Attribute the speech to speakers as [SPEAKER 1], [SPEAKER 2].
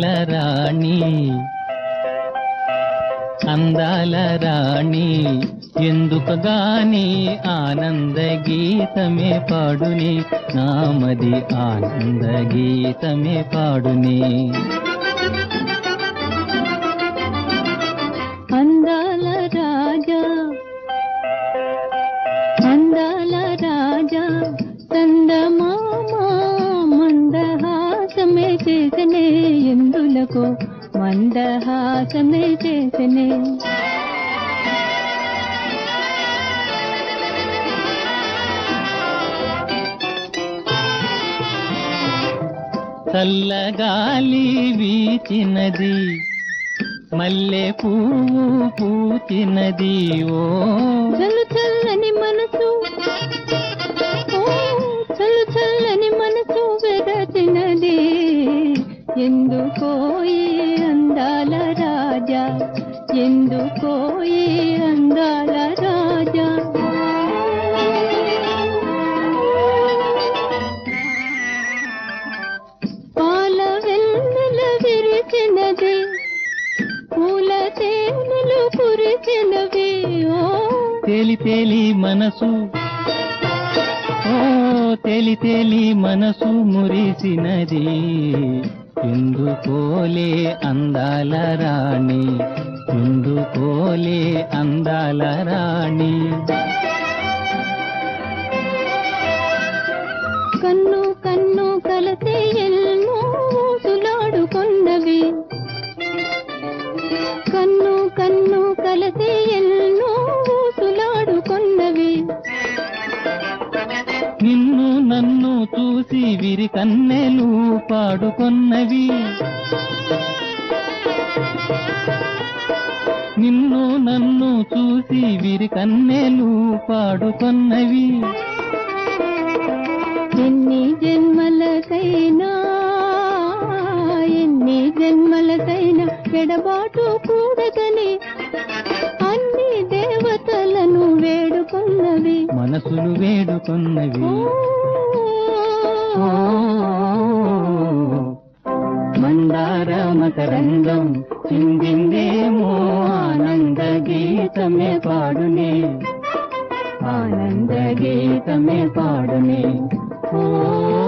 [SPEAKER 1] అందాల రాణి అందాల రాణి ఎందుకు గాని ఆనంద గీతమే పాడుని నామది ఆనంద గీతమే పాడుని
[SPEAKER 2] అందాల రాజా అందాల రాజా చందమామ మందహాసమే చేసనే ఎందులకు మందహాసమే చేసనే
[SPEAKER 1] చల్లగాలి వీచినది మల్లె పువ్వు పూచినది ఓ
[SPEAKER 2] చల్లు చల్లని మనసు ఓ, చల్లు చల్లని మనసు వెరచినది ఎందుకో ఈ అందాల రాజా ఎందుకో ఈ అందాల రాజా పాల వెన్నెల విరిచినది పూల తేనెలు కురిచినవి ఓ
[SPEAKER 1] తేలి తేలి మనసు ఓ తేలి తేలి మనసు మురిసినది ఎందుకోలే అందాల రాణి ఎందుకోలే అందాల రాణి
[SPEAKER 2] కన్ను కన్ను కలతే ఎన్నో సులాడుకొన్నవి కన్ను కన్ను కలతే ఎన్నో సులాడుకొన్నవి
[SPEAKER 1] నిన్ను నన్ను చూసి విరి కన్నెలు పాడుకొన్నవి నిన్ను నన్ను చూసి విరి కన్నెలు పాడుకొన్నవి
[SPEAKER 2] ఎన్ని జన్మలకైనా ఎన్ని జన్మలకైనా ఎడబాటు కూడదని అన్ని దేవతలను వేడుకొన్నవి
[SPEAKER 1] మనసులు వేడుకొన్నవి
[SPEAKER 2] ఓ,
[SPEAKER 1] మందార మకరంగం చిందిందేమో ఆనంద గీతమే పాడునే ఆనంద గీతమే పాడునే ఓ